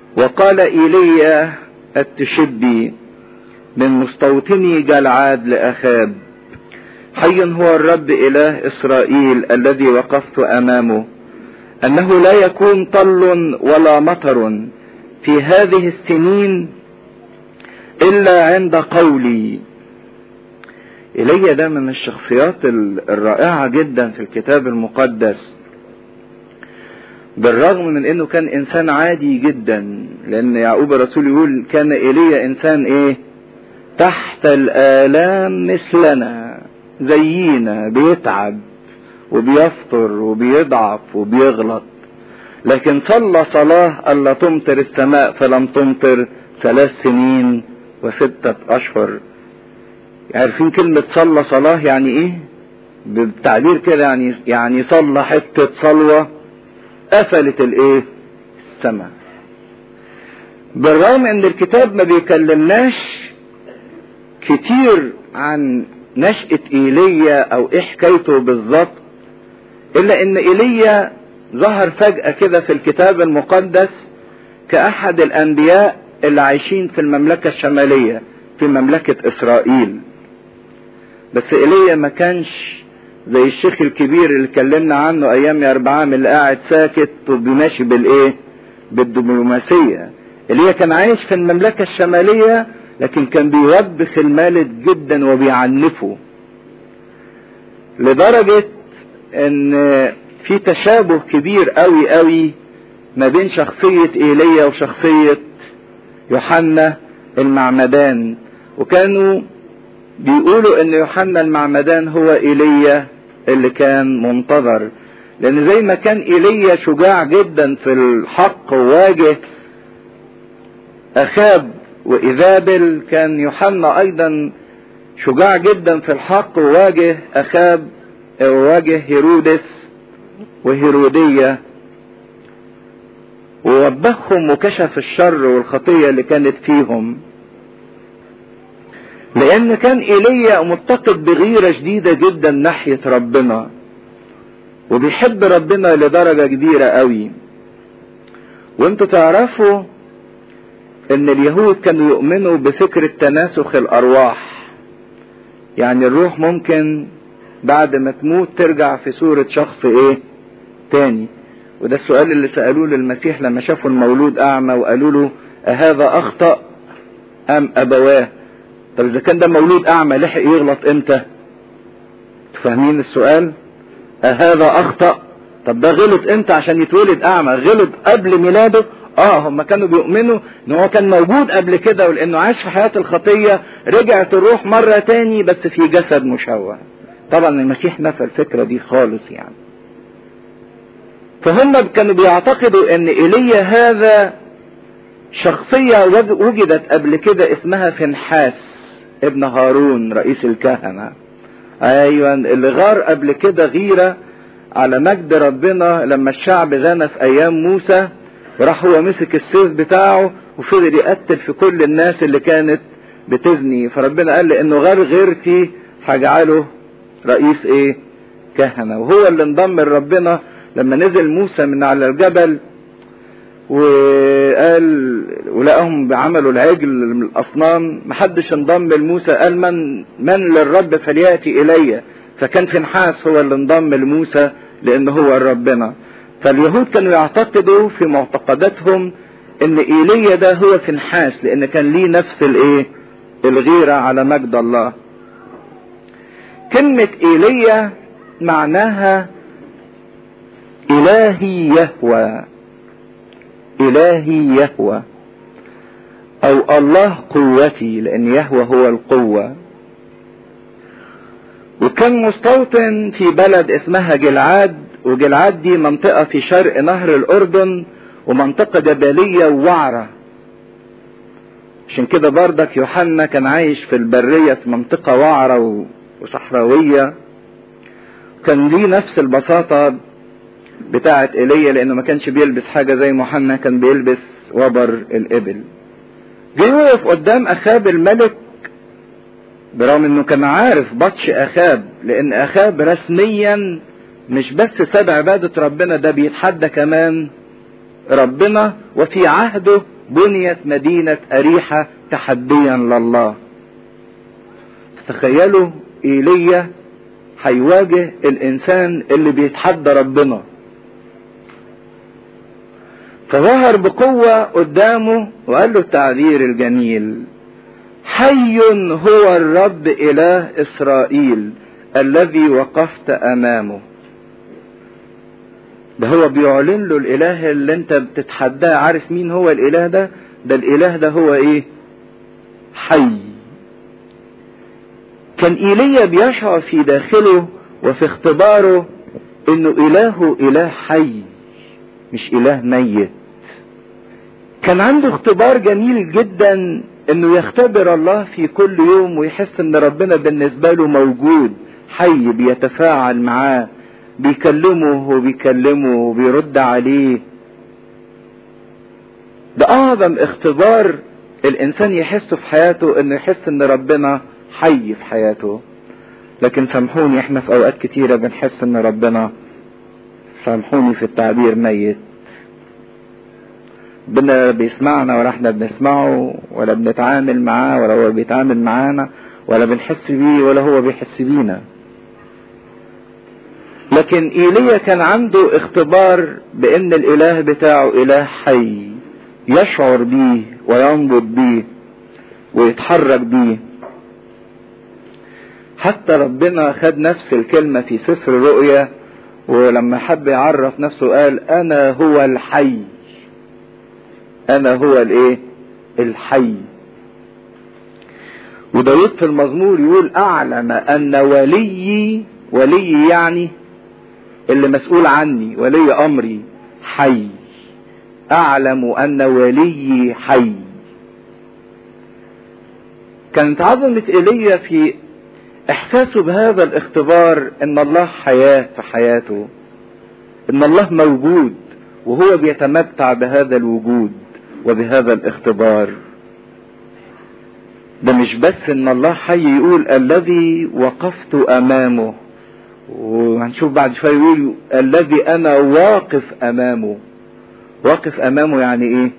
وقال ايليا التشبي من مستوطني جلعاد لاخاب حي هو الرب اله اسرائيل الذي وقفت امامه انه لا يكون طل ولا مطر في هذه السنين الا عند قولي ايليا ده من الشخصيات الرائعه جدا في الكتاب المقدس بالرغم من انه كان انسان عادي جدا لان يعقوب الرسول يقول كان ايليا انسان ايه تحت الالام مثلنا زينا بيتعب وبيفطر وبيضعف وبيغلط لكن صلى صلاة ألا تمطر السماء فلم تمطر ثلاث سنين وستة أشهر عارفين كلمة صلى صلاة يعني إيه؟ بالتعبير كده يعني يعني صلى حتة صلوة قفلت الإيه؟ السماء. بالرغم إن الكتاب ما بيكلمناش كتير عن نشأة ايليا او ايه حكايته بالظبط الا ان ايليا ظهر فجأة كده في الكتاب المقدس كأحد الأنبياء اللي عايشين في المملكة الشمالية في مملكة إسرائيل بس إيليا ما كانش زي الشيخ الكبير اللي اتكلمنا عنه أيام يا أربعام اللي قاعد ساكت وبيماشي بالإيه؟ بالدبلوماسية إيليا كان عايش في المملكة الشمالية لكن كان بيوبخ المالد جدا وبيعنفه لدرجة ان في تشابه كبير قوي قوي ما بين شخصية ايليا وشخصية يوحنا المعمدان وكانوا بيقولوا ان يوحنا المعمدان هو ايليا اللي كان منتظر لان زي ما كان ايليا شجاع جدا في الحق وواجه اخاب وإيزابل كان يوحنا أيضا شجاع جدا في الحق وواجه أخاب وواجه هيرودس وهيرودية ووبخهم وكشف الشر والخطية اللي كانت فيهم لأن كان إيليا متقد بغيرة شديدة جدا ناحية ربنا وبيحب ربنا لدرجة كبيرة قوي وانتوا تعرفوا ان اليهود كانوا يؤمنوا بفكرة تناسخ الارواح يعني الروح ممكن بعد ما تموت ترجع في صورة شخص ايه تاني وده السؤال اللي سألوه للمسيح لما شافوا المولود اعمى وقالوا له اهذا اخطأ ام ابواه طب اذا كان ده مولود اعمى لحق يغلط امتى فاهمين السؤال اهذا اخطأ طب ده غلط امتى عشان يتولد اعمى غلط قبل ميلاده اه هم كانوا بيؤمنوا ان هو كان موجود قبل كده ولانه عاش في حياة الخطية رجعت الروح مرة تاني بس في جسد مشوه طبعا المسيح نفى الفكرة دي خالص يعني فهم كانوا بيعتقدوا ان ايليا هذا شخصية وجدت قبل كده اسمها فنحاس ابن هارون رئيس الكهنة ايوه اللي غار قبل كده غيرة على مجد ربنا لما الشعب زنى في ايام موسى وراح هو مسك السيف بتاعه وفضل يقتل في كل الناس اللي كانت بتزني فربنا قال لانه غير غيرتي هجعله رئيس ايه كهنه وهو اللي انضم لربنا لما نزل موسى من على الجبل وقال ولقاهم عملوا العجل من الاصنام محدش انضم لموسى قال من من للرب فلياتي الي فكان فنحاس هو اللي انضم لموسى لان هو ربنا فاليهود كانوا يعتقدوا في معتقداتهم ان ايليا ده هو فنحاس لان كان ليه نفس الايه الغيرة على مجد الله كلمة ايليا معناها الهي يهوى الهي يهوى او الله قوتي لان يهوى هو القوة وكان مستوطن في بلد اسمها جلعاد وجلعاد دي منطقة في شرق نهر الأردن ومنطقة جبلية ووعرة عشان كده بردك يوحنا كان عايش في البرية في منطقة وعرة وصحراوية كان ليه نفس البساطة بتاعة ايليا لانه ما كانش بيلبس حاجة زي محنا كان بيلبس وبر الابل جه وقف قدام اخاب الملك برغم انه كان عارف بطش اخاب لان اخاب رسميا مش بس ساب عبادة ربنا ده بيتحدى كمان ربنا وفي عهده بنيت مدينة أريحة تحديا لله تخيلوا ايليا هيواجه الانسان اللي بيتحدى ربنا فظهر بقوة قدامه وقال له التعبير الجميل حي هو الرب اله اسرائيل الذي وقفت امامه ده هو بيعلن له الاله اللي انت بتتحداه عارف مين هو الاله ده ده الاله ده هو ايه حي كان ايليا بيشعر في داخله وفي اختباره انه الهه اله حي مش اله ميت كان عنده اختبار جميل جدا انه يختبر الله في كل يوم ويحس ان ربنا بالنسبة له موجود حي بيتفاعل معاه بيكلمه وبيكلمه وبيرد عليه ده اعظم اختبار الانسان يحسه في حياته انه يحس ان ربنا حي في حياته لكن سامحوني احنا في اوقات كتيرة بنحس ان ربنا سامحوني في التعبير ميت ربنا بيسمعنا ولا احنا بنسمعه ولا بنتعامل معاه ولا هو بيتعامل معانا ولا بنحس بيه ولا هو بيحس بينا لكن ايليا كان عنده اختبار بان الاله بتاعه اله حي يشعر بيه وينبض بيه ويتحرك بيه حتى ربنا خد نفس الكلمة في سفر الرؤيا ولما حب يعرف نفسه قال انا هو الحي انا هو الايه الحي وداود في المزمور يقول اعلم ان وليي ولي يعني اللي مسؤول عني ولي امري حي اعلم ان وليي حي كانت عظمة ايليا في احساسه بهذا الاختبار ان الله حياة في حياته ان الله موجود وهو بيتمتع بهذا الوجود وبهذا الاختبار ده مش بس ان الله حي يقول الذي وقفت امامه وهنشوف بعد شوية يقول الذي انا واقف امامه واقف امامه يعني ايه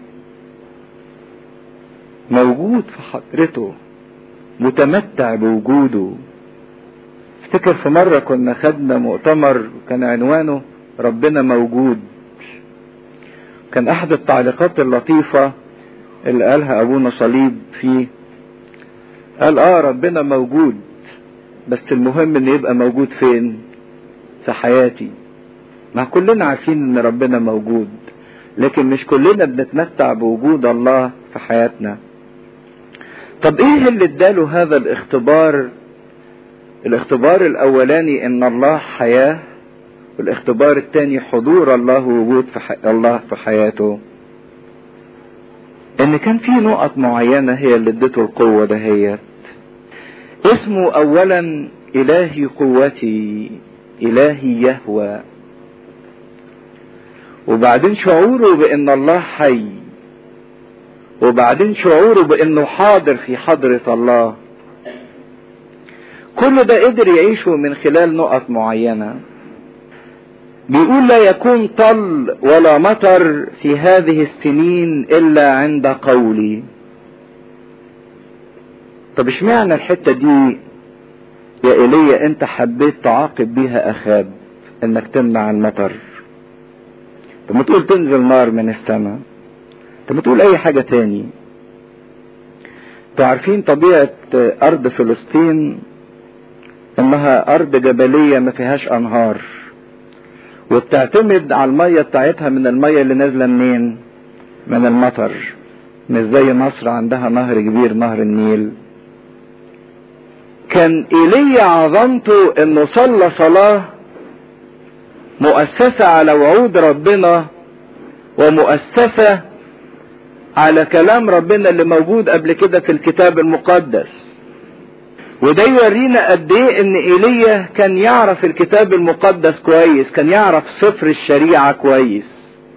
موجود في حضرته متمتع بوجوده افتكر في مرة كنا خدنا مؤتمر كان عنوانه ربنا موجود كان احد التعليقات اللطيفة اللي قالها ابونا صليب فيه قال اه ربنا موجود بس المهم ان يبقى موجود فين في حياتي ما كلنا عارفين ان ربنا موجود لكن مش كلنا بنتمتع بوجود الله في حياتنا طب ايه اللي اداله هذا الاختبار الاختبار الاولاني ان الله حياة والاختبار الثاني حضور الله ووجود في حي... الله في حياته ان كان في نقط معينة هي اللي ادته القوة دهيت اسمه اولا الهي قوتي الهي يهوى وبعدين شعوره بان الله حي وبعدين شعوره بانه حاضر في حضرة الله كل ده قدر يعيشه من خلال نقط معينة بيقول لا يكون طل ولا مطر في هذه السنين الا عند قولي طب اشمعنى الحتة دي يا ايليا انت حبيت تعاقب بيها اخاب انك تمنع المطر طب ما تقول تنزل نار من السماء طب ما تقول اي حاجة تاني انتوا عارفين طبيعة ارض فلسطين انها ارض جبلية ما فيهاش انهار وبتعتمد على المية بتاعتها من المية اللي نازلة منين من المطر مش زي مصر عندها نهر كبير نهر النيل كان ايليا عظمته انه صلى صلاة مؤسسة على وعود ربنا ومؤسسة على كلام ربنا اللي موجود قبل كده في الكتاب المقدس وده يورينا قد ايه ان ايليا كان يعرف الكتاب المقدس كويس كان يعرف سفر الشريعة كويس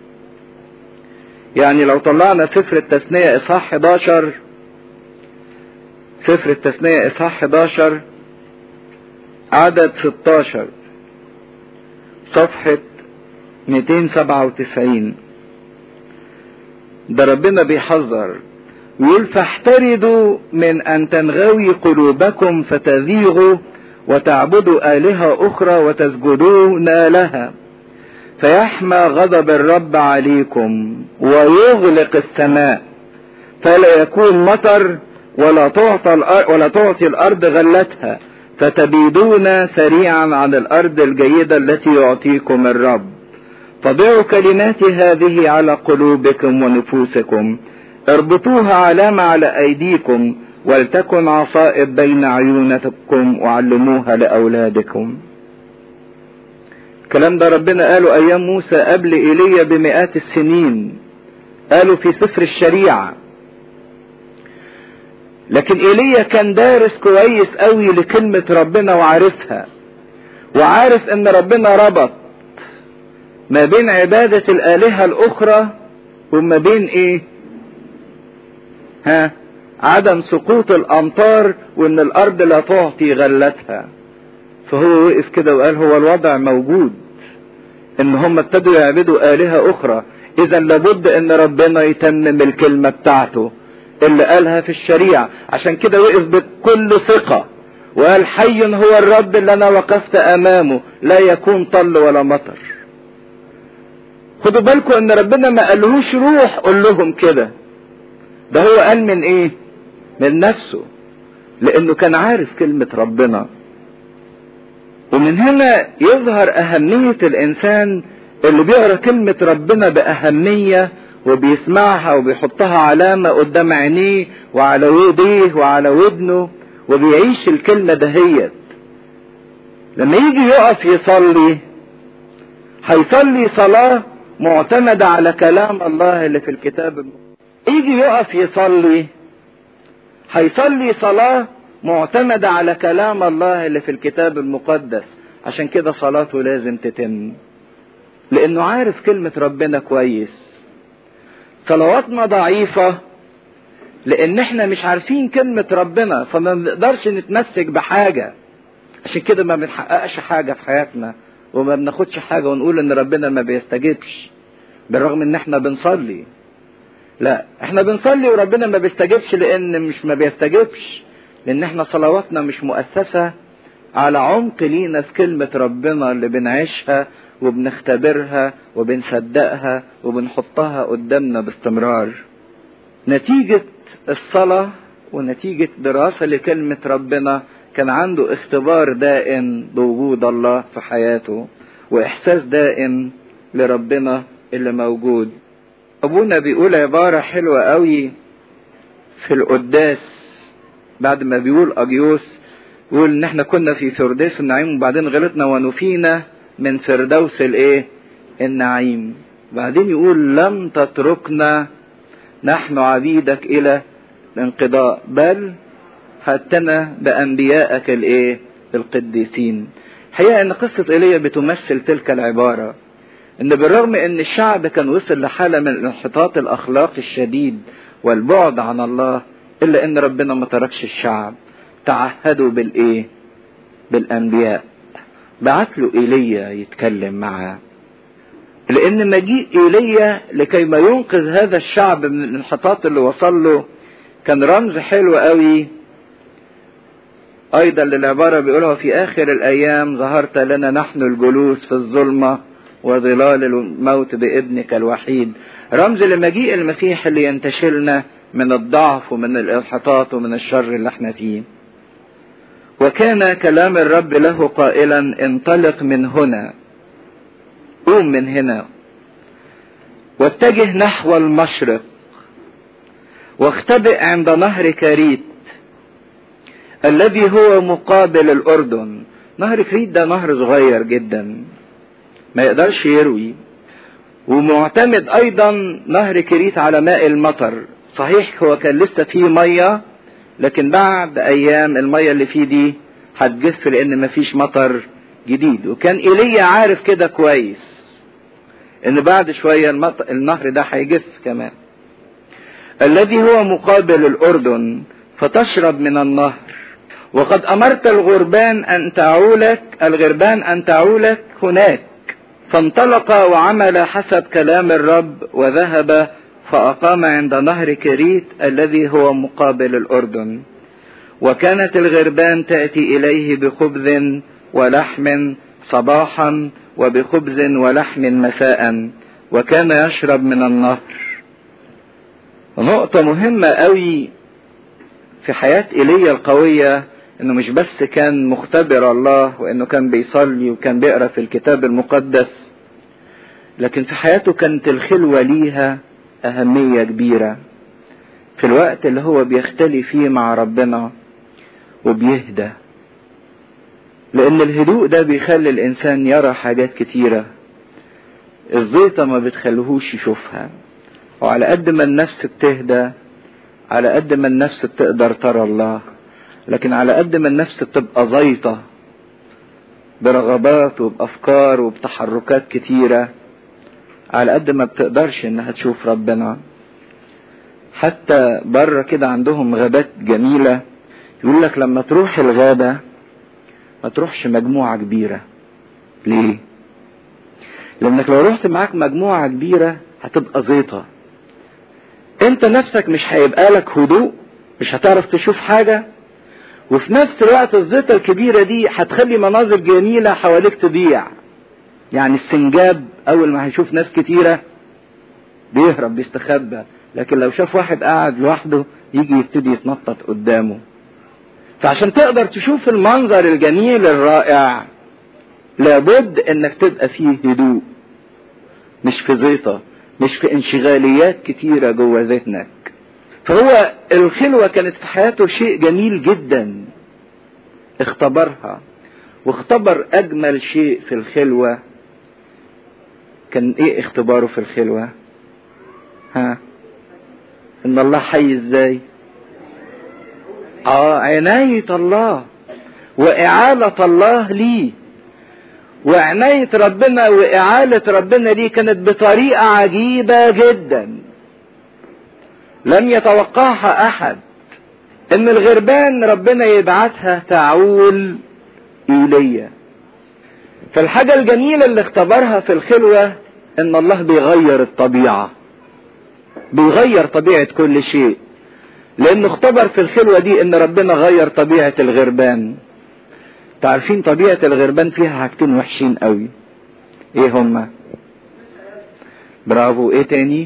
يعني لو طلعنا سفر التثنية اصحاح 11 سفر التثنية اصحاح 11 عدد 16 صفحة 297 ده ربنا بيحذر يقول فاحتردوا من ان تنغوي قلوبكم فتذيغوا وتعبدوا آلهة أخرى وتسجدون لها فيحمى غضب الرب عليكم ويغلق السماء فلا يكون مطر ولا تعطى الأرض ولا تعطي الأرض غلتها فتبيدون سريعا عن الأرض الجيدة التي يعطيكم الرب فضعوا كلمات هذه على قلوبكم ونفوسكم اربطوها علامة على أيديكم ولتكن عصائب بين عيونكم وعلموها لأولادكم الكلام ده ربنا قاله أيام موسى قبل إيليا بمئات السنين قالوا في سفر الشريعة لكن ايليا كان دارس كويس قوي لكلمة ربنا وعارفها وعارف ان ربنا ربط ما بين عبادة الالهة الاخرى وما بين ايه ها عدم سقوط الامطار وان الارض لا تعطي غلتها فهو وقف كده وقال هو الوضع موجود ان هم ابتدوا يعبدوا الهة اخرى اذا لابد ان ربنا يتمم الكلمة بتاعته اللي قالها في الشريعة عشان كده وقف بكل ثقة وقال حي هو الرب اللي انا وقفت امامه لا يكون طل ولا مطر خدوا بالكم ان ربنا ما قالهوش روح قول لهم كده ده هو قال من ايه من نفسه لانه كان عارف كلمة ربنا ومن هنا يظهر اهمية الانسان اللي بيقرا كلمة ربنا باهمية وبيسمعها وبيحطها علامة قدام عينيه وعلى يديه وعلى ودنه وبيعيش الكلمة دهيت لما يجي يقف يصلي هيصلي صلاة معتمدة على كلام الله اللي في الكتاب المقدس يجي يقف يصلي هيصلي صلاة معتمدة على كلام الله اللي في الكتاب المقدس عشان كده صلاته لازم تتم لانه عارف كلمة ربنا كويس صلواتنا ضعيفة لان احنا مش عارفين كلمة ربنا فما بنقدرش نتمسك بحاجة عشان كده ما بنحققش حاجة في حياتنا وما بناخدش حاجة ونقول ان ربنا ما بيستجيبش بالرغم ان احنا بنصلي لا احنا بنصلي وربنا ما بيستجيبش لان مش ما بيستجيبش لان احنا صلواتنا مش مؤسسة على عمق لينا في كلمة ربنا اللي بنعيشها وبنختبرها وبنصدقها وبنحطها قدامنا باستمرار نتيجة الصلاة ونتيجة دراسة لكلمة ربنا كان عنده اختبار دائم بوجود الله في حياته واحساس دائم لربنا اللي موجود ابونا بيقول عبارة حلوة قوي في القداس بعد ما بيقول اجيوس يقول ان احنا كنا في فردوس النعيم وبعدين غلطنا ونفينا من فردوس الايه النعيم بعدين يقول لم تتركنا نحن عبيدك الى الانقضاء بل هتنا بانبيائك الايه القديسين الحقيقه ان قصه ايليا بتمثل تلك العباره ان بالرغم ان الشعب كان وصل لحاله من الانحطاط الاخلاقي الشديد والبعد عن الله الا ان ربنا ما تركش الشعب تعهدوا بالايه بالانبياء بعت له ايليا يتكلم معاه لان مجيء ايليا لكي ما ينقذ هذا الشعب من الانحطاط اللي وصل له كان رمز حلو قوي ايضا للعباره بيقولها في اخر الايام ظهرت لنا نحن الجلوس في الظلمه وظلال الموت بابنك الوحيد رمز لمجيء المسيح اللي ينتشلنا من الضعف ومن الانحطاط ومن الشر اللي احنا فيه وكان كلام الرب له قائلا انطلق من هنا قوم من هنا واتجه نحو المشرق واختبئ عند نهر كريت الذي هو مقابل الاردن نهر كريت ده نهر صغير جدا ما يقدرش يروي ومعتمد ايضا نهر كريت على ماء المطر صحيح هو كان لسه فيه ميه لكن بعد ايام الميه اللي فيه دي هتجف لان مفيش مطر جديد وكان ايليا عارف كده كويس ان بعد شويه المطر النهر ده هيجف كمان الذي هو مقابل الاردن فتشرب من النهر وقد امرت الغربان ان تعولك الغربان ان تعولك هناك فانطلق وعمل حسب كلام الرب وذهب فأقام عند نهر كريت الذي هو مقابل الأردن وكانت الغربان تأتي إليه بخبز ولحم صباحا وبخبز ولحم مساء وكان يشرب من النهر نقطة مهمة قوي في حياة إيليا القوية انه مش بس كان مختبر الله وانه كان بيصلي وكان بيقرا في الكتاب المقدس لكن في حياته كانت الخلوة ليها أهمية كبيرة في الوقت اللي هو بيختلي فيه مع ربنا وبيهدى لأن الهدوء ده بيخلي الإنسان يرى حاجات كتيرة الزيطة ما بتخليهوش يشوفها وعلى قد ما النفس بتهدى على قد ما النفس بتقدر ترى الله لكن على قد ما النفس بتبقى زيطة برغبات وبأفكار وبتحركات كتيرة على قد ما بتقدرش انها تشوف ربنا حتى بره كده عندهم غابات جميلة يقول لك لما تروح الغابة ما تروحش مجموعة كبيرة ليه لانك لو رحت معاك مجموعة كبيرة هتبقى زيطة انت نفسك مش هيبقى لك هدوء مش هتعرف تشوف حاجة وفي نفس الوقت الزيطة الكبيرة دي هتخلي مناظر جميلة حواليك تضيع يعني السنجاب اول ما هيشوف ناس كتيرة بيهرب بيستخبى لكن لو شاف واحد قاعد لوحده يجي يبتدي يتنطط قدامه فعشان تقدر تشوف المنظر الجميل الرائع لابد انك تبقى فيه هدوء مش في زيطة مش في انشغاليات كتيرة جوه ذهنك فهو الخلوة كانت في حياته شيء جميل جدا اختبرها واختبر اجمل شيء في الخلوة كان ايه اختباره في الخلوة ها ان الله حي ازاي اه عناية الله وإعالة الله ليه وعناية ربنا وإعالة ربنا ليه كانت بطريقة عجيبة جدا لم يتوقعها أحد إن الغربان ربنا يبعتها تعول إيليا فالحاجة الجميلة اللي اختبرها في الخلوة إن الله بيغير الطبيعة بيغير طبيعة كل شيء لأنه اختبر في الخلوة دي إن ربنا غير طبيعة الغربان تعرفين طبيعة الغربان فيها حاجتين وحشين قوي ايه هما برافو ايه تاني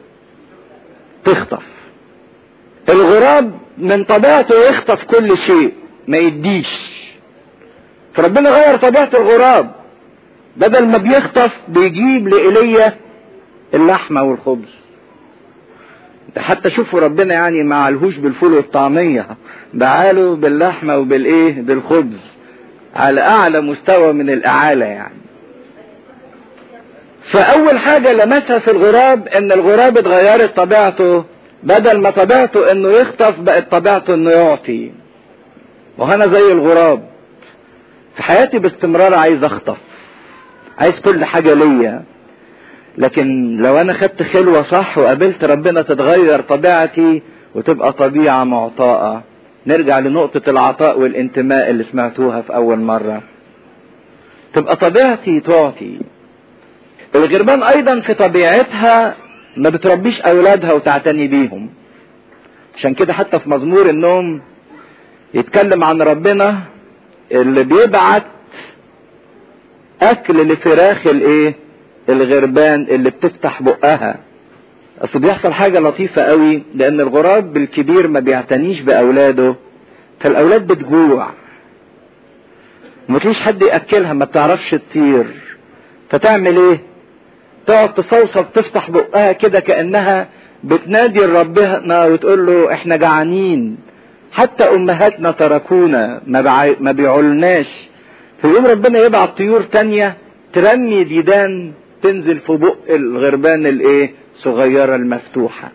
تخطف الغراب من طبيعته يخطف كل شيء ما يديش فربنا غير طبيعة الغراب بدل ما بيخطف بيجيب لإيليا اللحمة والخبز ده حتى شوفوا ربنا يعني ما علهوش بالفول والطعمية دعاله باللحمة وبالايه بالخبز على اعلى مستوى من الاعالة يعني فاول حاجة لمسها في الغراب ان الغراب اتغيرت طبيعته بدل ما طبيعته انه يخطف بقت طبيعته انه يعطي وهنا زي الغراب في حياتي باستمرار عايز اخطف عايز كل حاجة ليا لكن لو انا خدت خلوة صح وقابلت ربنا تتغير طبيعتي وتبقى طبيعة معطاءة نرجع لنقطة العطاء والانتماء اللي سمعتوها في أول مرة تبقى طبيعتي تعطي الغربان أيضا في طبيعتها ما بتربيش أولادها وتعتني بيهم عشان كده حتى في مزمور النوم يتكلم عن ربنا اللي بيبعت أكل لفراخ الإيه الغربان اللي بتفتح بقها اصل بيحصل حاجه لطيفه قوي لان الغراب الكبير ما بيعتنيش باولاده فالاولاد بتجوع ما تلاقيش حد ياكلها ما بتعرفش تطير فتعمل ايه تقعد تصوصب تفتح بقها كده كانها بتنادي لربنا وتقول له احنا جعانين حتى امهاتنا تركونا ما, بعي... ما بيعولناش فيقوم ربنا يبعت طيور تانية ترمي ديدان تنزل في بق الغربان الايه الصغيرة المفتوحة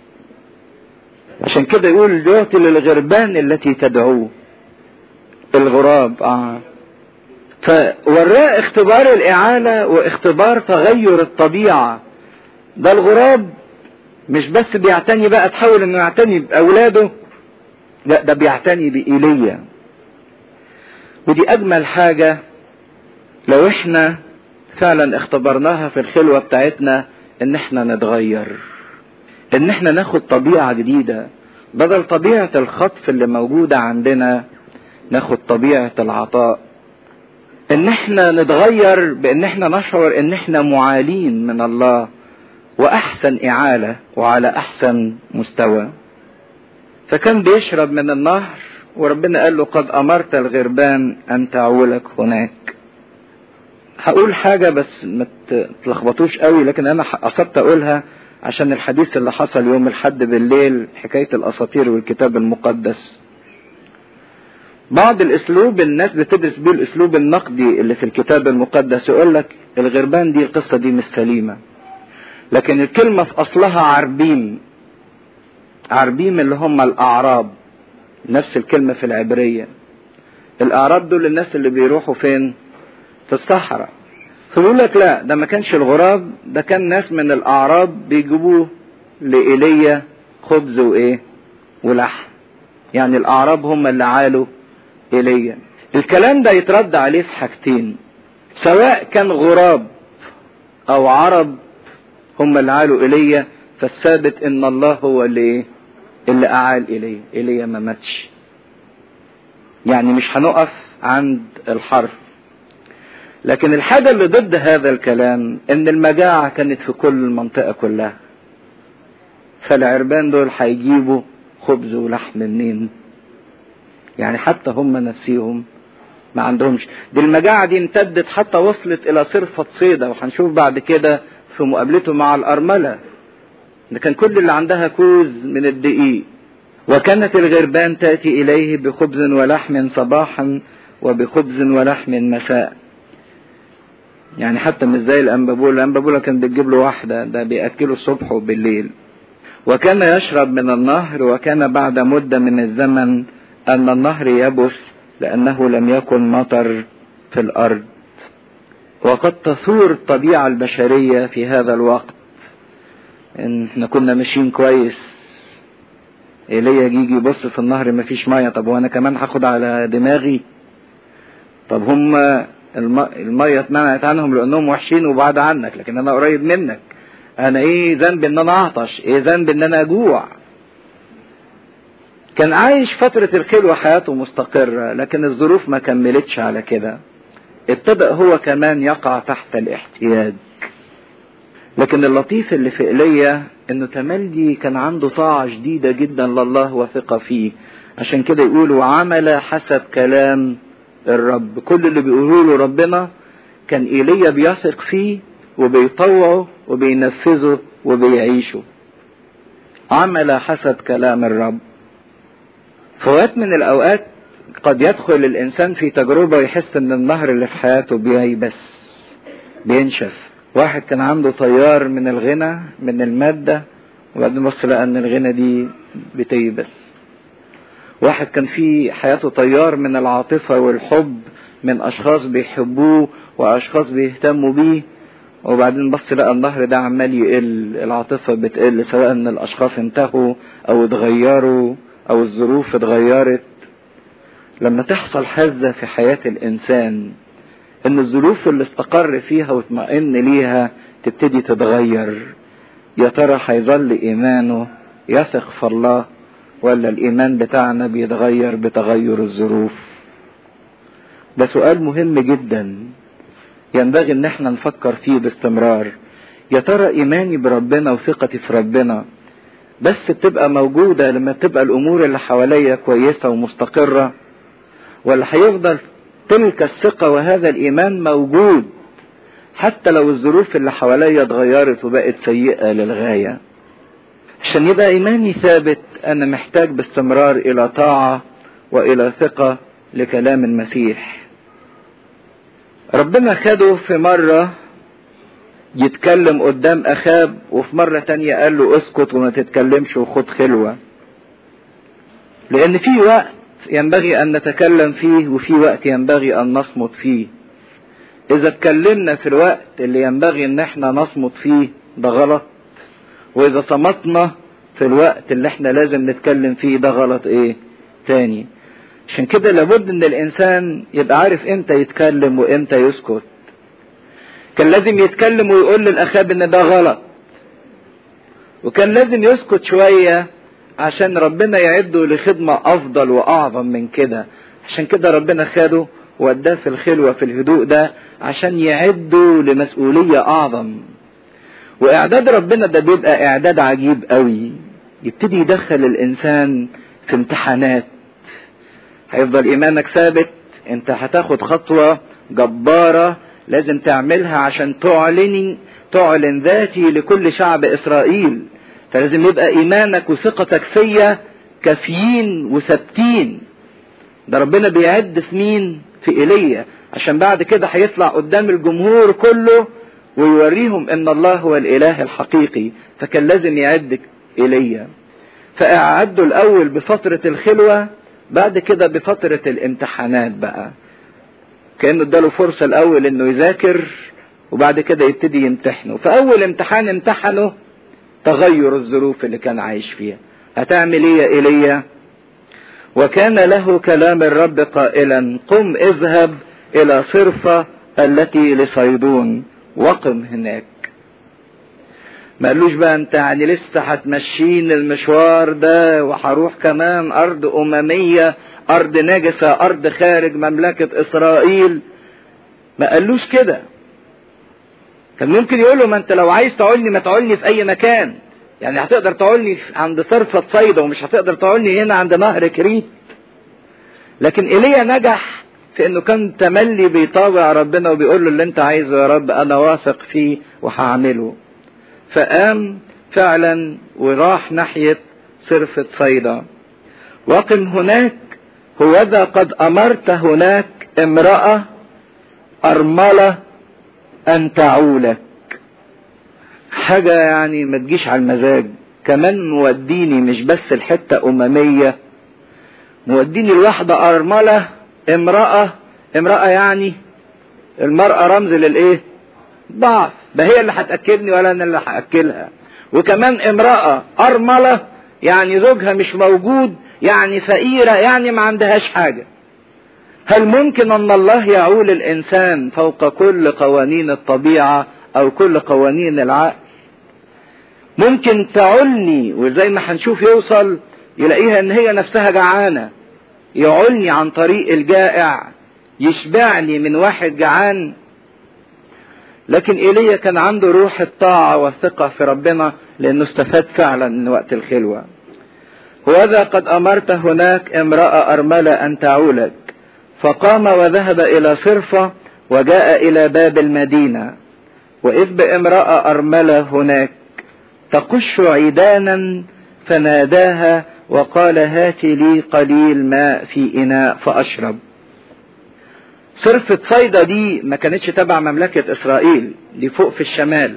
عشان كده يقول يعطي للغربان التي تدعوه الغراب اه فوراه اختبار الإعانة واختبار تغير الطبيعة ده الغراب مش بس بيعتني بقى تحاول انه يعتني بأولاده لا ده بيعتني بإيليا ودي أجمل حاجة لو احنا فعلا اختبرناها في الخلوة بتاعتنا ان احنا نتغير ان احنا ناخد طبيعة جديدة بدل طبيعة الخطف اللي موجودة عندنا ناخد طبيعة العطاء ان احنا نتغير بان احنا نشعر ان احنا معالين من الله واحسن اعالة وعلى احسن مستوى فكان بيشرب من النهر وربنا قال له قد امرت الغربان ان تعولك هناك هقول حاجة بس ما تلخبطوش قوي لكن انا قصدت اقولها عشان الحديث اللي حصل يوم الحد بالليل حكاية الاساطير والكتاب المقدس بعض الاسلوب الناس بتدرس بيه الاسلوب النقدي اللي في الكتاب المقدس يقول لك الغربان دي القصة دي مش سليمة لكن الكلمة في اصلها عربيم عربيم اللي هم الاعراب نفس الكلمة في العبرية الاعراب دول الناس اللي بيروحوا فين في الصحراء فبيقول لك لا ده ما كانش الغراب ده كان ناس من الاعراب بيجيبوه لإيليا خبز وايه ولحم يعني الاعراب هم اللي عالوا ايليا الكلام ده يترد عليه في حاجتين سواء كان غراب او عرب هم اللي عالوا ايليا فالثابت ان الله هو اللي ايه اللي اعال ايليا ايليا ما ماتش يعني مش هنقف عند الحرف لكن الحاجة اللي ضد هذا الكلام ان المجاعة كانت في كل المنطقة كلها فالعربان دول هيجيبوا خبز ولحم منين يعني حتى هم نفسيهم ما عندهمش دي المجاعة دي امتدت حتى وصلت الى صرفة صيدة وهنشوف بعد كده في مقابلته مع الارملة ده كان كل اللي عندها كوز من الدقيق وكانت الغربان تأتي إليه بخبز ولحم صباحا وبخبز ولحم مساء يعني حتى مش زي الأنبابولة الأنبابولة كان بتجيب له واحدة ده بيأكله الصبح وبالليل وكان يشرب من النهر وكان بعد مدة من الزمن أن النهر يبث لأنه لم يكن مطر في الأرض وقد تثور الطبيعة البشرية في هذا الوقت إن احنا كنا ماشيين كويس ايليا يجي يبص في النهر مفيش ميه طب وانا كمان هاخد على دماغي طب هم الميه اتمنعت عنهم لانهم وحشين وبعد عنك لكن انا قريب منك انا ايه ذنب ان انا اعطش ايه ذنب ان انا اجوع كان عايش فترة الخلوة حياته مستقرة لكن الظروف ما كملتش على كده ابتدأ هو كمان يقع تحت الاحتياج لكن اللطيف اللي في ايليا انه تملي كان عنده طاعة شديدة جدا لله وثقة فيه عشان كده يقولوا عمل حسب كلام الرب كل اللي بيقولوا له ربنا كان ايليا بيثق فيه وبيطوعه وبينفذه وبيعيشه عمل حسب كلام الرب فوقت من الاوقات قد يدخل الانسان في تجربه يحس ان النهر اللي في حياته بييبس بينشف واحد كان عنده طيار من الغنى من المادة وبعدين بص لقى ان الغنى دي بتيبس واحد كان في حياته طيار من العاطفة والحب من اشخاص بيحبوه واشخاص بيهتموا بيه وبعدين بص لقى النهر ده عمال يقل العاطفة بتقل سواء ان الاشخاص انتهوا او اتغيروا او الظروف اتغيرت لما تحصل هزة في حياة الانسان ان الظروف اللي استقر فيها واطمئن ليها تبتدي تتغير يا ترى هيظل ايمانه يثق في الله ولا الايمان بتاعنا بيتغير بتغير الظروف ده سؤال مهم جدا ينبغي ان احنا نفكر فيه باستمرار يا ترى ايماني بربنا وثقتي في ربنا بس بتبقى موجودة لما تبقى الامور اللي حواليا كويسة ومستقرة ولا هيفضل تلك الثقة وهذا الإيمان موجود حتى لو الظروف اللي حواليا اتغيرت وبقت سيئة للغاية عشان يبقى إيماني ثابت أنا محتاج باستمرار إلى طاعة وإلى ثقة لكلام المسيح ربنا خده في مرة يتكلم قدام أخاب وفي مرة تانية قال له اسكت وما تتكلمش وخد خلوة لأن في وقت ينبغي أن نتكلم فيه وفي وقت ينبغي أن نصمت فيه إذا اتكلمنا في الوقت اللي ينبغي أن احنا نصمت فيه ده غلط وإذا صمتنا في الوقت اللي احنا لازم نتكلم فيه ده غلط إيه تاني عشان كده لابد ان الانسان يبقى عارف امتى يتكلم وامتى يسكت كان لازم يتكلم ويقول للاخاب ان ده غلط وكان لازم يسكت شوية عشان ربنا يعده لخدمة أفضل وأعظم من كده عشان كده ربنا خده ووداه في الخلوة في الهدوء ده عشان يعده لمسؤولية أعظم وإعداد ربنا ده بيبقى إعداد عجيب قوي يبتدي يدخل الإنسان في امتحانات هيفضل إيمانك ثابت أنت هتاخد خطوة جبارة لازم تعملها عشان تعلن تعلن ذاتي لكل شعب إسرائيل فلازم يبقى إيمانك وثقتك فيا كافيين وثابتين ده ربنا بيعد في مين في ايليا عشان بعد كده هيطلع قدام الجمهور كله ويوريهم ان الله هو الاله الحقيقي فكان لازم يعد ايليا فاعدوا الاول بفترة الخلوة بعد كده بفترة الامتحانات بقى كانه اداله فرصة الاول انه يذاكر وبعد كده يبتدي يمتحنه فاول امتحان امتحنه تغير الظروف اللي كان عايش فيها هتعمل ايه يا ايليا وكان له كلام الرب قائلا قم اذهب الى صرفة التي لصيدون وقم هناك ما قالوش بقى انت يعني لسه هتمشين المشوار ده وهروح كمان ارض اممية ارض نجسة ارض خارج مملكة اسرائيل ما قالوش كده كان ممكن يقول له ما انت لو عايز تعولني ما تعولني في اي مكان يعني هتقدر تعولني عند صرفة صيدا ومش هتقدر تعولني هنا عند نهر كريت لكن ايليا نجح في انه كان تملي بيطاوع ربنا وبيقول له اللي انت عايزه يا رب انا واثق فيه وهعمله فقام فعلا وراح ناحية صرفة صيدا وقم هناك هوذا قد امرت هناك امرأة ارملة ان تعولك حاجة يعني ما تجيش على المزاج كمان موديني مش بس الحتة أممية موديني الواحدة أرملة امرأة امرأة يعني المرأة رمز للإيه؟ ضعف ده هي اللي هتأكلني ولا أنا اللي هأكلها وكمان امرأة أرملة يعني زوجها مش موجود يعني فقيرة يعني ما عندهاش حاجة هل ممكن أن الله يعول الإنسان فوق كل قوانين الطبيعة او كل قوانين العقل ممكن تعلني وزي ما هنشوف يوصل يلاقيها ان هي نفسها جعانة يعلني عن طريق الجائع يشبعني من واحد جعان لكن ايليا كان عنده روح الطاعة والثقة في ربنا لانه استفاد فعلا من وقت الخلوة وذا قد امرت هناك امرأة ارملة ان تعولك فقام وذهب الى صرفة وجاء الى باب المدينة وإذ بامرأة أرملة هناك تقش عيدانا فناداها وقال هات لي قليل ماء في إناء فأشرب صرفة صيدا دي ما كانتش تبع مملكة إسرائيل دي فوق في الشمال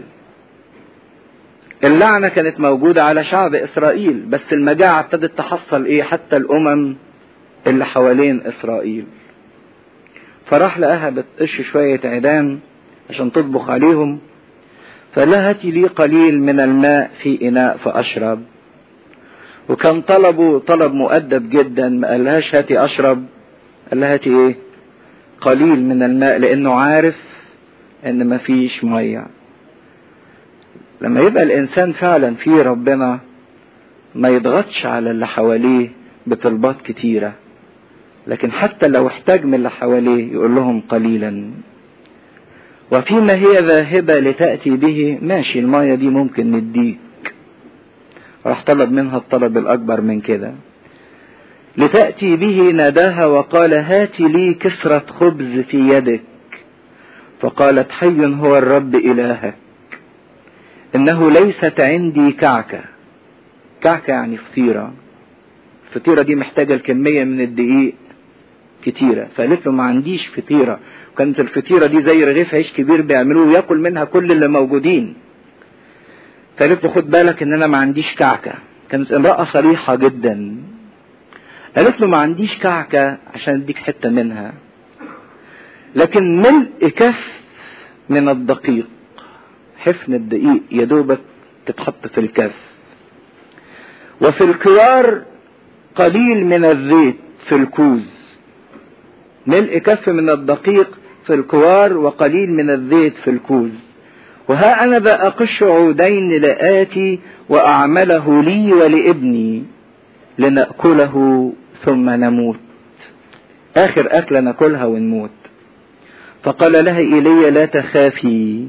اللعنة كانت موجودة على شعب إسرائيل بس المجاعة ابتدت تحصل إيه حتى الأمم اللي حوالين إسرائيل فراح لقاها بتقش شوية عيدان عشان تطبخ عليهم فلا هاتي لي قليل من الماء في إناء فأشرب وكان طلبه طلب مؤدب جدا ما قالهاش هاتي أشرب قال لها هاتي إيه قليل من الماء لأنه عارف إن مفيش مية لما يبقى الإنسان فعلا فيه ربنا ما يضغطش على اللي حواليه بطلبات كتيرة لكن حتى لو احتاج من اللي حواليه يقول لهم قليلا وفيما هي ذاهبة لتأتي به ماشي المية دي ممكن نديك راح طلب منها الطلب الأكبر من كده لتأتي به ناداها وقال هات لي كسرة خبز في يدك فقالت حي هو الرب إلهك إنه ليست عندي كعكة كعكة يعني فطيرة الفطيرة دي محتاجة الكمية من الدقيق كتيرة فقالت له ما عنديش فطيرة كانت الفطيرة دي زي رغيف عيش كبير بيعملوه وياكل منها كل اللي موجودين فقالت له خد بالك ان انا ما عنديش كعكة كانت امرأة صريحة جدا قالت له ما عنديش كعكة عشان اديك حتة منها لكن ملء كف من الدقيق حفن الدقيق يا دوبك تتحط في الكف وفي الكوار قليل من الزيت في الكوز ملء كف من الدقيق في الكوار وقليل من الزيت في الكوز وها أنا بأقش عودين لآتي وأعمله لي ولابني لنأكله ثم نموت آخر أكلة ناكلها ونموت فقال لها إيليا لا تخافي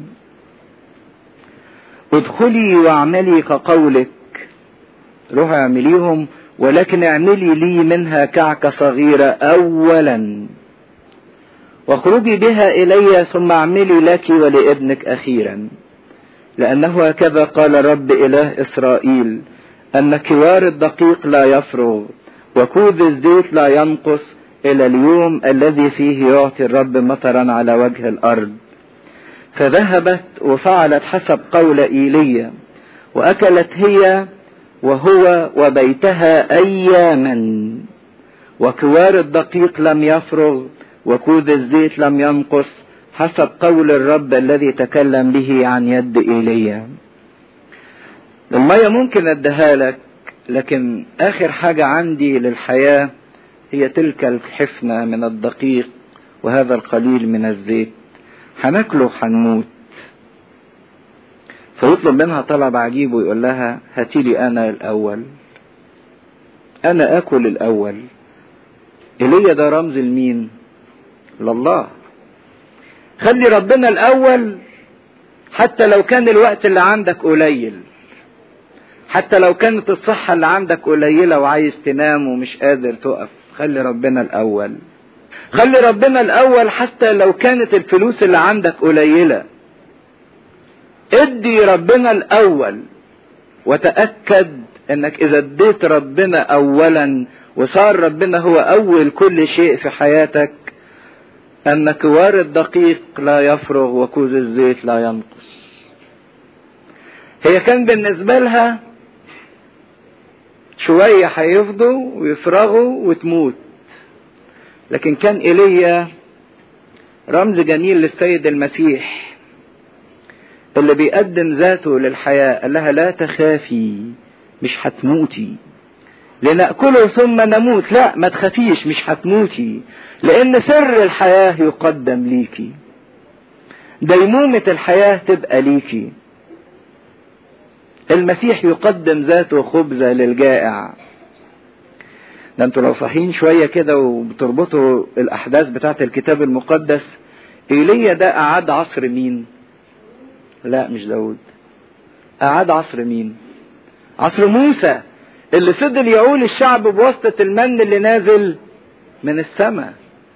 ادخلي واعملي كقولك روحي اعمليهم ولكن اعملي لي منها كعكة صغيرة أولا واخرجي بها إلي ثم اعملي لك ولابنك أخيرا لأنه هكذا قال رب إله إسرائيل أن كوار الدقيق لا يفرغ وكوز الزيت لا ينقص إلى اليوم الذي فيه يعطي الرب مطرا على وجه الأرض فذهبت وفعلت حسب قول إيليا وأكلت هي وهو وبيتها أياما وكوار الدقيق لم يفرغ وكوز الزيت لم ينقص حسب قول الرب الذي تكلم به عن يد ايليا المية ممكن اديها لك لكن اخر حاجة عندي للحياة هي تلك الحفنة من الدقيق وهذا القليل من الزيت هناكله هنموت فيطلب منها طلب عجيب ويقول لها هاتي لي انا الاول انا اكل الاول ايليا ده رمز لمين لله خلي ربنا الاول حتى لو كان الوقت اللي عندك قليل حتى لو كانت الصحة اللي عندك قليلة وعايز تنام ومش قادر تقف خلي ربنا الاول خلي ربنا الاول حتى لو كانت الفلوس اللي عندك قليلة ادي ربنا الاول وتأكد انك اذا اديت ربنا اولا وصار ربنا هو اول كل شيء في حياتك أن كوار الدقيق لا يفرغ وكوز الزيت لا ينقص هي كان بالنسبة لها شوية هيفضوا ويفرغوا وتموت لكن كان إيليا رمز جميل للسيد المسيح اللي بيقدم ذاته للحياة قال لها لا تخافي مش هتموتي لنأكله ثم نموت لا ما تخافيش مش هتموتي لأن سر الحياة يقدم ليكي ديمومة الحياة تبقى ليكي المسيح يقدم ذاته خبزة للجائع ده انتوا لو صحيين شوية كده وبتربطوا الأحداث بتاعت الكتاب المقدس إيليا ده أعاد عصر مين؟ لا مش داود أعاد عصر مين؟ عصر موسى اللي فضل يعول الشعب بواسطة المن اللي نازل من السماء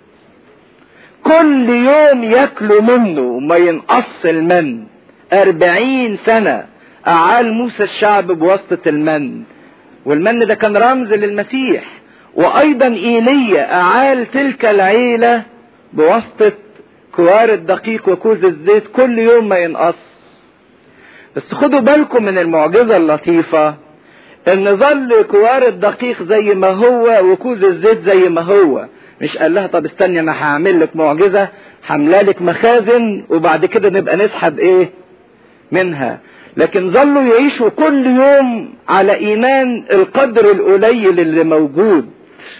كل يوم ياكلوا منه وما ينقص المن أربعين سنة أعال موسى الشعب بواسطة المن والمن ده كان رمز للمسيح وأيضا إيليا أعال تلك العيلة بواسطة كوار الدقيق وكوز الزيت كل يوم ما ينقص بس خدوا بالكم من المعجزة اللطيفة ان ظل كوار الدقيق زي ما هو وكوز الزيت زي ما هو مش قال لها طب استني انا هعمل لك معجزه حملا لك مخازن وبعد كده نبقى نسحب ايه منها لكن ظلوا يعيشوا كل يوم على ايمان القدر القليل اللي موجود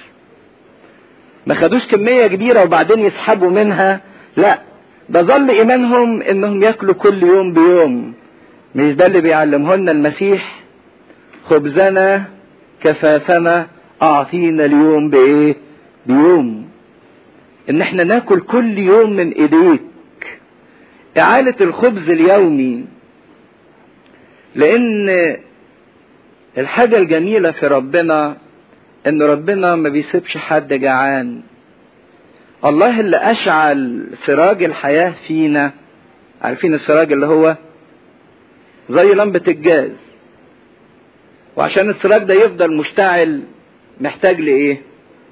ما خدوش كميه كبيره وبعدين يسحبوا منها لا ده ظل ايمانهم انهم ياكلوا كل يوم بيوم مش ده اللي بيعلمه لنا المسيح خبزنا كفافنا اعطينا اليوم بايه بيوم ان احنا ناكل كل يوم من ايديك اعالة الخبز اليومي لان الحاجة الجميلة في ربنا ان ربنا ما بيسيبش حد جعان الله اللي اشعل سراج الحياة فينا عارفين السراج اللي هو زي لمبة الجاز وعشان السراج ده يفضل مشتعل محتاج لايه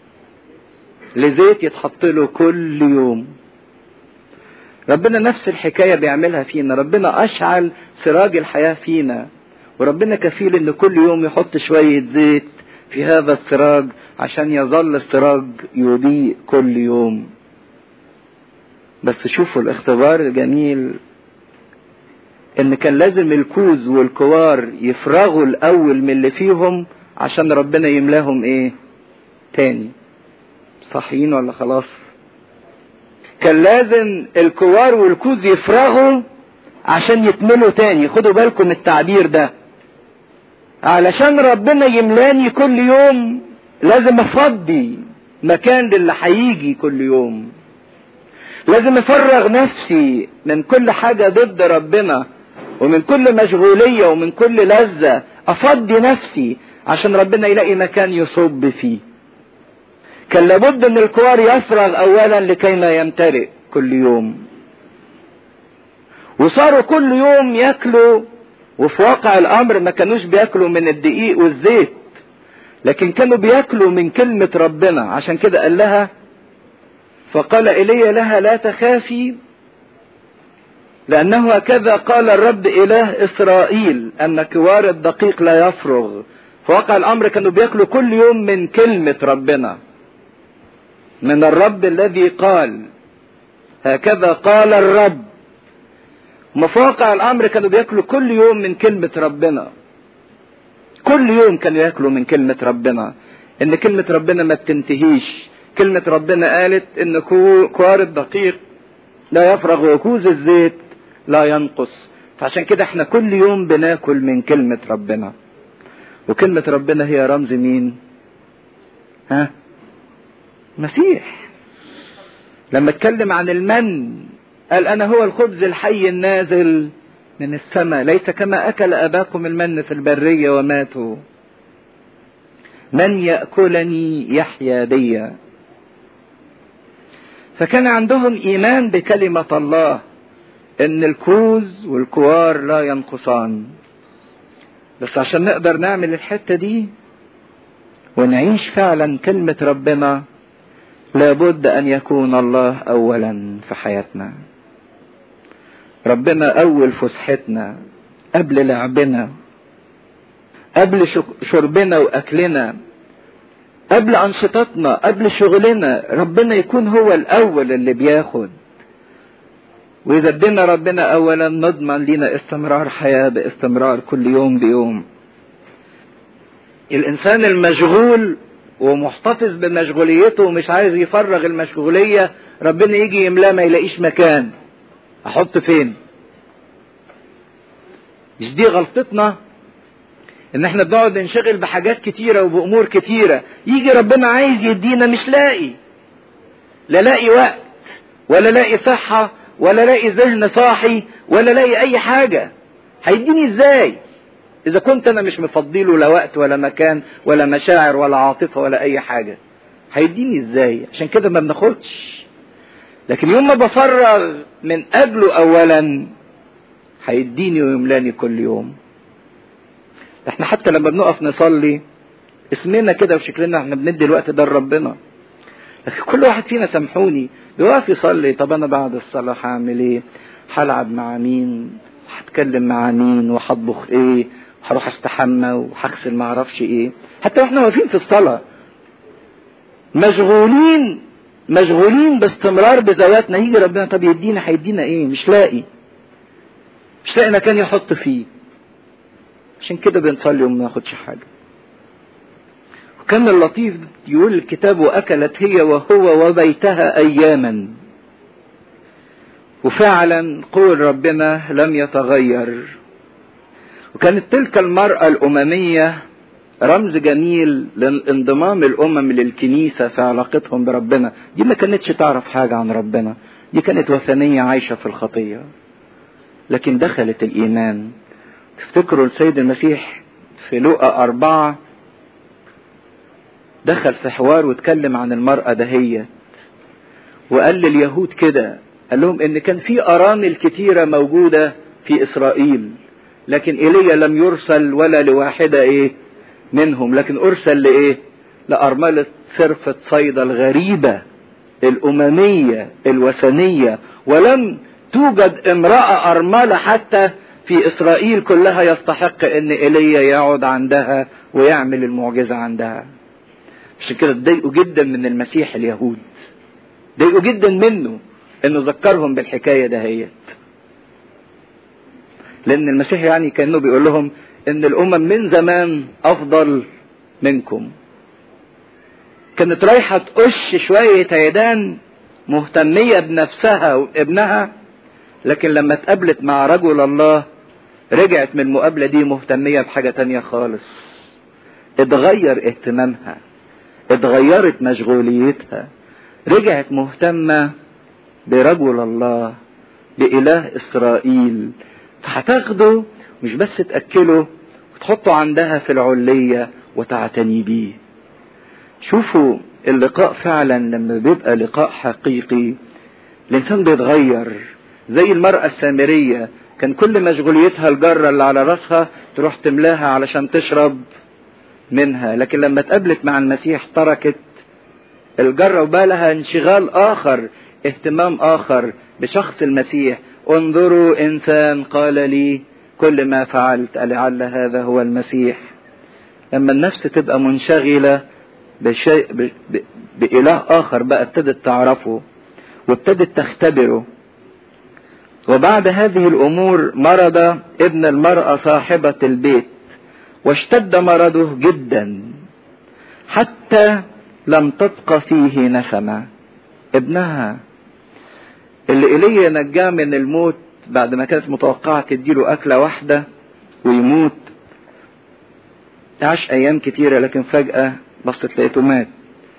لزيت يتحط له كل يوم ربنا نفس الحكايه بيعملها فينا ربنا اشعل سراج الحياه فينا وربنا كفيل ان كل يوم يحط شويه زيت في هذا السراج عشان يظل السراج يضيء كل يوم بس شوفوا الاختبار الجميل ان كان لازم الكوز والكوار يفرغوا الاول من اللي فيهم عشان ربنا يملاهم ايه تاني صحيين ولا خلاص كان لازم الكوار والكوز يفرغوا عشان يكملوا تاني خدوا بالكم التعبير ده علشان ربنا يملاني كل يوم لازم افضي مكان للي هيجي كل يوم لازم افرغ نفسي من كل حاجة ضد ربنا ومن كل مشغولية ومن كل لذة افضي نفسي عشان ربنا يلاقي مكان يصب فيه كان لابد ان الكوار يفرغ اولا لكي ما يمتلئ كل يوم وصاروا كل يوم ياكلوا وفي واقع الامر ما كانوش بياكلوا من الدقيق والزيت لكن كانوا بياكلوا من كلمة ربنا عشان كده قال لها فقال إلي لها لا تخافي لأنه هكذا قال الرب إله إسرائيل أن كوار الدقيق لا يفرغ في واقع الأمر كانوا بياكلوا كل يوم من كلمة ربنا من الرب الذي قال هكذا قال الرب ما في واقع الأمر كانوا بياكلوا كل يوم من كلمة ربنا كل يوم كانوا ياكلوا من كلمة ربنا ان كلمة ربنا ما بتنتهيش كلمة ربنا قالت ان كوار الدقيق لا يفرغ وكوز الزيت لا ينقص فعشان كده احنا كل يوم بناكل من كلمة ربنا وكلمة ربنا هي رمز مين ها مسيح لما اتكلم عن المن قال انا هو الخبز الحي النازل من السماء ليس كما أكل أباكم المن في البرية وماتوا من يأكلني يحيا بي فكان عندهم إيمان بكلمة الله إن الكوز والكوار لا ينقصان بس عشان نقدر نعمل الحتة دي ونعيش فعلا كلمة ربنا لابد أن يكون الله أولا في حياتنا ربنا أول فسحتنا قبل لعبنا قبل شربنا وأكلنا قبل أنشطتنا قبل شغلنا ربنا يكون هو الأول اللي بياخد وإذا ادينا ربنا أولا نضمن لنا استمرار حياة باستمرار كل يوم بيوم الإنسان المشغول ومحتفظ بمشغوليته ومش عايز يفرغ المشغولية ربنا يجي يملاه ما يلاقيش مكان احط فين مش دي غلطتنا ان احنا بنقعد ننشغل بحاجات كتيرة وبامور كتيرة يجي ربنا عايز يدينا مش لاقي لا لاقي وقت ولا لاقي صحة ولا لاقي ذهن صاحي ولا لاقي اي حاجة هيديني ازاي اذا كنت انا مش مفضيله لا وقت ولا مكان ولا مشاعر ولا عاطفة ولا اي حاجة هيديني ازاي عشان كده ما بناخدش لكن يوم ما بفرغ من اجله اولا هيديني ويملاني كل يوم احنا حتى لما بنقف نصلي اسمنا كده وشكلنا احنا بندي الوقت ده لربنا لكن كل واحد فينا سامحوني بيقف يصلي طب انا بعد الصلاه هعمل ايه هلعب مع مين هتكلم مع مين وهطبخ ايه هروح استحمى وهغسل ما اعرفش ايه حتى واحنا واقفين في الصلاه مشغولين مشغولين باستمرار بذواتنا يجي ربنا طب يدينا هيدينا ايه مش لاقي مش لاقي مكان يحط فيه عشان كده بنصلي وما ناخدش حاجة وكان اللطيف يقول الكتاب وأكلت هي وهو وبيتها أياما وفعلا قول ربنا لم يتغير وكانت تلك المرأة الأممية رمز جميل لانضمام الأمم للكنيسة في علاقتهم بربنا دي ما كانتش تعرف حاجة عن ربنا دي كانت وثنية عايشة في الخطية لكن دخلت الإيمان تفتكروا السيد المسيح في لوقا أربعة دخل في حوار واتكلم عن المرأة دهية وقال لليهود كده قال لهم ان كان في ارامل كتيرة موجودة في اسرائيل لكن ايليا لم يرسل ولا لواحدة ايه منهم لكن ارسل لايه لارملة صرفة صيدا الغريبة الاممية الوثنية ولم توجد امرأة ارملة حتى في اسرائيل كلها يستحق ان ايليا يقعد عندها ويعمل المعجزة عندها عشان كده اتضايقوا جدا من المسيح اليهود ضايقوا جدا منه انه ذكرهم بالحكايه دهيت لان المسيح يعني كانه بيقول لهم ان الامم من زمان افضل منكم كانت رايحه تقش شويه عيدان مهتميه بنفسها وابنها لكن لما اتقابلت مع رجل الله رجعت من المقابلة دي مهتمية بحاجة تانية خالص اتغير اهتمامها اتغيرت مشغوليتها رجعت مهتمة برجل الله بإله إسرائيل فهتاخده مش بس تأكله وتحطه عندها في العلية وتعتني بيه شوفوا اللقاء فعلا لما بيبقى لقاء حقيقي الإنسان بيتغير زي المرأة السامرية كان كل مشغوليتها الجرة اللي على راسها تروح تملاها علشان تشرب منها لكن لما اتقابلت مع المسيح تركت الجرة وبالها انشغال آخر اهتمام آخر بشخص المسيح انظروا إنسان قال لي كل ما فعلت لعل هذا هو المسيح لما النفس تبقى منشغلة بشيء ب... ب... بإله آخر بقى ابتدت تعرفه وابتدت تختبره وبعد هذه الأمور مرض ابن المرأة صاحبة البيت واشتد مرضه جدا حتى لم تبق فيه نسمة ابنها اللي إيليا نجاه من الموت بعد ما كانت متوقعة تديله أكلة واحدة ويموت عاش أيام كتيرة لكن فجأة بصت لقيته مات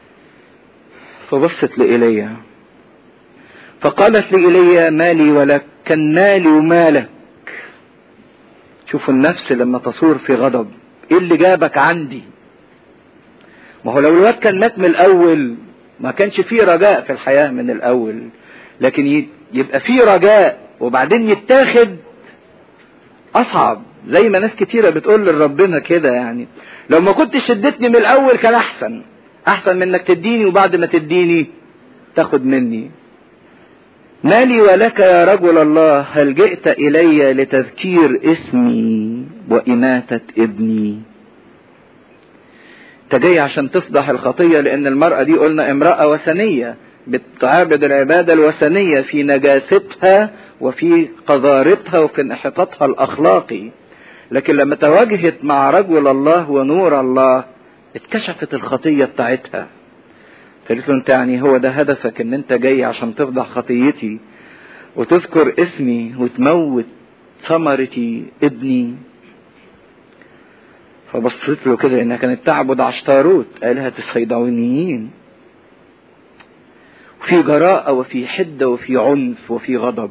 فبصت لإيليا فقالت لإيليا مالي ولك كان مالي ومالك شوفوا النفس لما تصور في غضب ايه اللي جابك عندي ما هو لو الواد كان مات من الاول ما كانش فيه رجاء في الحياة من الاول لكن يبقى فيه رجاء وبعدين يتاخد اصعب زي ما ناس كتيرة بتقول لربنا كده يعني لو ما كنتش شدتني من الاول كان احسن احسن من انك تديني وبعد ما تديني تاخد مني مالي ولك يا رجل الله هل جئت الي لتذكير اسمي واماتة ابني انت جاي عشان تفضح الخطية لان المرأة دي قلنا امرأة وثنية بتعابد العبادة الوثنية في نجاستها وفي قذارتها وفي انحطاطها الاخلاقي لكن لما تواجهت مع رجل الله ونور الله اتكشفت الخطية بتاعتها فقالت له انت يعني هو ده هدفك ان انت جاي عشان تفضح خطيتي وتذكر اسمي وتموت ثمرتي ابني فبصيت له كده انها كانت تعبد عشتاروت آلهة الصيدعونيين وفي جراءة وفي حدة وفي عنف وفي غضب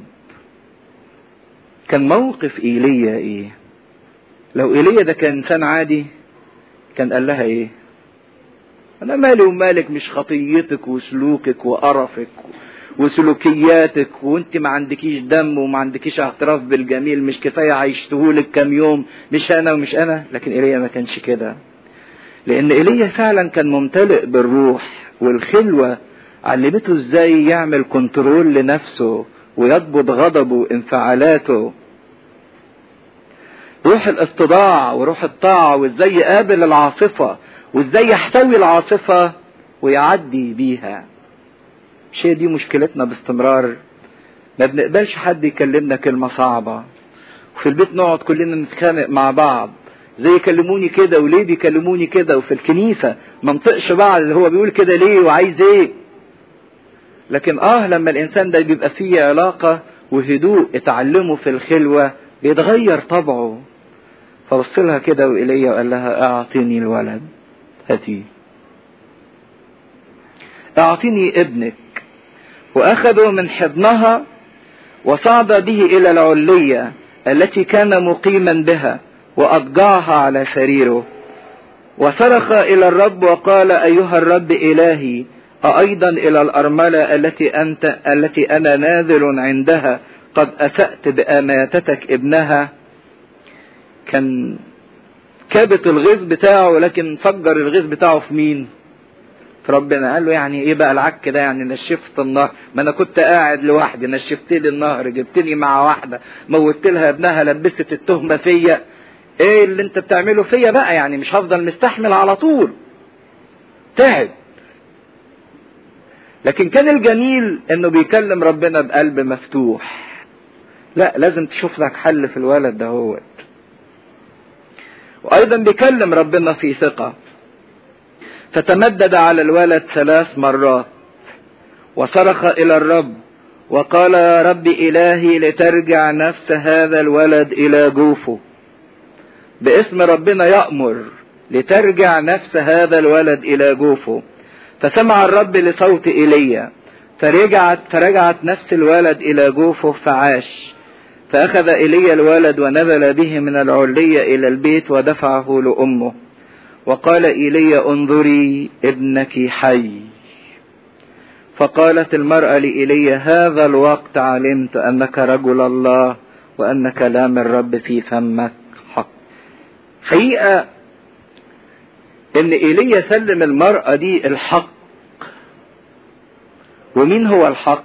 كان موقف ايليا ايه لو ايليا ده كان انسان عادي كان قال لها ايه انا مالي ومالك مش خطيتك وسلوكك وقرفك وسلوكياتك وانت ما عندكيش دم وما عندكيش اعتراف بالجميل مش كفايه عيشتهولك كام يوم مش انا ومش انا لكن ايليا ما كانش كده لان ايليا فعلا كان ممتلئ بالروح والخلوه علمته ازاي يعمل كنترول لنفسه ويضبط غضبه وانفعالاته روح الاستضاع وروح الطاعة وازاي يقابل العاصفة وازاي يحتوي العاصفة ويعدي بيها مش هي دي مشكلتنا باستمرار ما بنقبلش حد يكلمنا كلمة صعبة وفي البيت نقعد كلنا نتخانق مع بعض زي يكلموني كده وليه بيكلموني كده وفي الكنيسة ما نطقش بعض اللي هو بيقول كده ليه وعايز ايه لكن اه لما الانسان ده بيبقى فيه علاقة وهدوء اتعلمه في الخلوة بيتغير طبعه فبص لها كده وإلي وقال لها اعطيني الولد هاتيه اعطيني ابنك واخذوا من حضنها وصعد به الى العلية التي كان مقيما بها واضجعها على سريره وصرخ الى الرب وقال ايها الرب الهي أأيضا إلى الأرملة التي أنت التي أنا ناذل عندها قد أسأت بأماتتك ابنها كان كابت الغيظ بتاعه لكن فجر الغيظ بتاعه في مين؟ في ربنا قال له يعني ايه بقى العك ده يعني نشفت النهر ما انا كنت قاعد لوحدي نشفت لي النهر جبتني مع واحده موتت لها ابنها لبست التهمه فيا ايه اللي انت بتعمله فيا بقى يعني مش هفضل مستحمل على طول تعب لكن كان الجميل انه بيكلم ربنا بقلب مفتوح لا لازم تشوف لك حل في الولد ده هو وايضا بيكلم ربنا في ثقة فتمدد على الولد ثلاث مرات وصرخ الى الرب وقال يا رب إلهي لترجع نفس هذا الولد إلى جوفه باسم ربنا يأمر لترجع نفس هذا الولد إلى جوفه فسمع الرب لصوت إيليا فرجعت فرجعت نفس الولد إلى جوفه فعاش فأخذ إيليا الولد ونزل به من العلية إلى البيت ودفعه لأمه وقال إيليا انظري ابنك حي فقالت المرأة لإيليا هذا الوقت علمت أنك رجل الله وأن كلام الرب في فمك حق حقيقة إن إيليا سلم المرأة دي الحق ومين هو الحق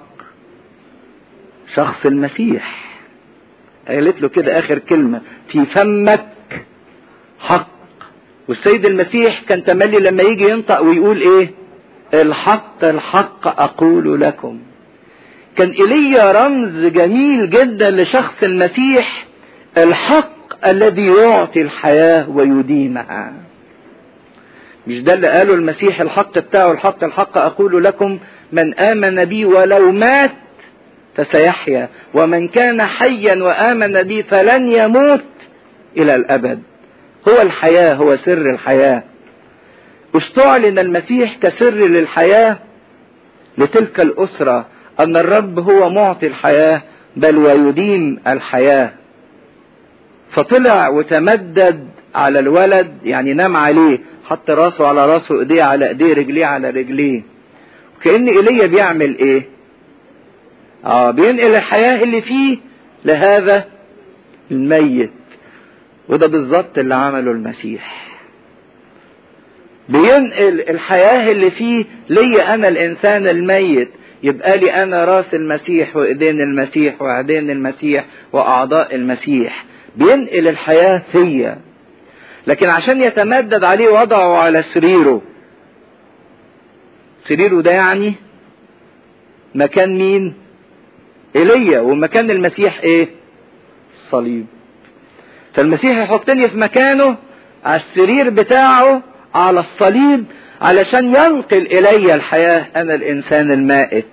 شخص المسيح قالت له كده آخر كلمة في فمك حق والسيد المسيح كان تملي لما يجي ينطق ويقول ايه الحق الحق اقول لكم كان ايليا رمز جميل جدا لشخص المسيح الحق الذي يعطي الحياة ويديمها مش ده اللي قاله المسيح الحق بتاعه الحق الحق اقول لكم من امن بي ولو مات فسيحيا ومن كان حيا وامن بي فلن يموت الى الابد هو الحياة هو سر الحياة استعلن المسيح كسر للحياة لتلك الأسرة أن الرب هو معطي الحياة بل ويديم الحياة فطلع وتمدد على الولد يعني نام عليه حط راسه على راسه ايديه على ايديه رجليه على رجليه كأن ايليا بيعمل ايه اه بينقل الحياة اللي فيه لهذا الميت وده بالظبط اللي عمله المسيح بينقل الحياة اللي فيه ليا أنا الإنسان الميت يبقى لي أنا راس المسيح وإيدين المسيح وعدين المسيح وأعضاء المسيح بينقل الحياة فيا لكن عشان يتمدد عليه وضعه على سريره سريره ده يعني مكان مين ايليا ومكان المسيح ايه الصليب فالمسيح يحطني في مكانه على السرير بتاعه على الصليب علشان ينقل الي الحياة انا الانسان المائت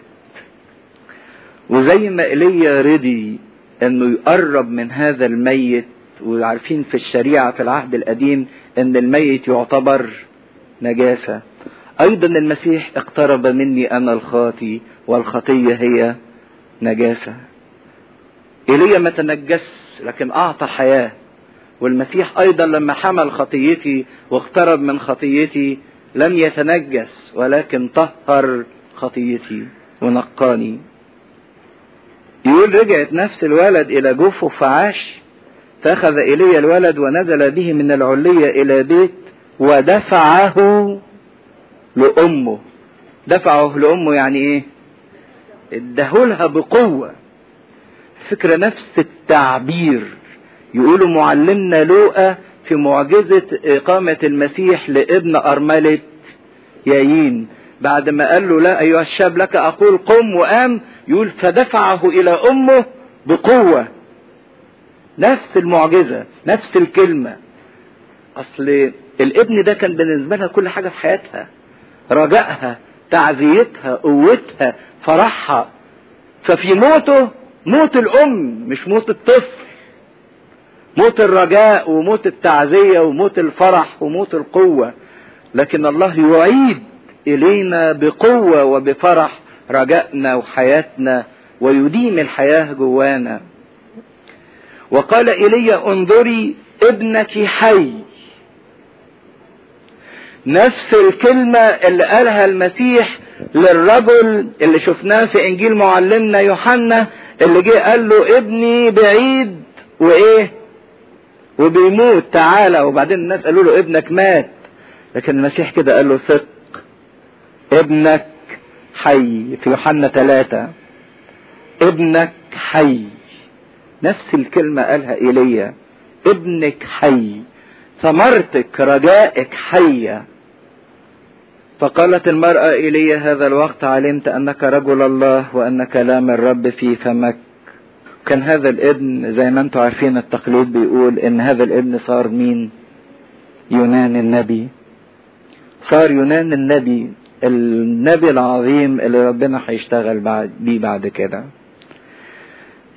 وزي ما ايليا رضي انه يقرب من هذا الميت وعارفين في الشريعة في العهد القديم ان الميت يعتبر نجاسة ايضا المسيح اقترب مني انا الخاطي والخطية هي نجاسة ايليا ما تنجس لكن اعطى حياة والمسيح ايضا لما حمل خطيتي واقترب من خطيتي لم يتنجس ولكن طهر خطيتي ونقاني يقول رجعت نفس الولد الى جوفه فعاش فاخذ ايليا الولد ونزل به من العلية الى بيت ودفعه لامه دفعه لامه يعني ايه ادهولها بقوة فكرة نفس التعبير يقولوا معلمنا لوقا في معجزة إقامة المسيح لابن أرملة يايين بعد ما قال له لا أيها الشاب لك أقول قم وقام يقول فدفعه إلى أمه بقوة نفس المعجزة نفس الكلمة أصل الابن ده كان بالنسبة لها كل حاجة في حياتها رجائها تعزيتها قوتها فرحها ففي موته موت الأم مش موت الطفل موت الرجاء وموت التعزية وموت الفرح وموت القوة لكن الله يعيد إلينا بقوة وبفرح رجائنا وحياتنا ويديم الحياة جوانا وقال إلي انظري ابنك حي نفس الكلمة اللي قالها المسيح للرجل اللي شفناه في انجيل معلمنا يوحنا اللي جه قال له ابني بعيد وايه وبيموت تعالى وبعدين الناس قالوا له ابنك مات لكن المسيح كده قال له ثق ابنك حي في يوحنا ثلاثة ابنك حي نفس الكلمة قالها إيليا ابنك حي ثمرتك رجائك حية فقالت المرأة إلي هذا الوقت علمت أنك رجل الله وأن كلام الرب في فمك كان هذا الابن زي ما انتم عارفين التقليد بيقول ان هذا الابن صار مين يونان النبي صار يونان النبي النبي العظيم اللي ربنا هيشتغل بعد بيه بعد كده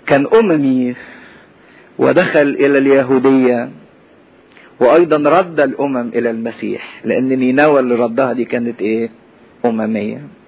كان أممي ودخل إلى اليهودية وأيضا رد الأمم إلى المسيح لأن نينوى اللي ردها دي كانت إيه؟ أممية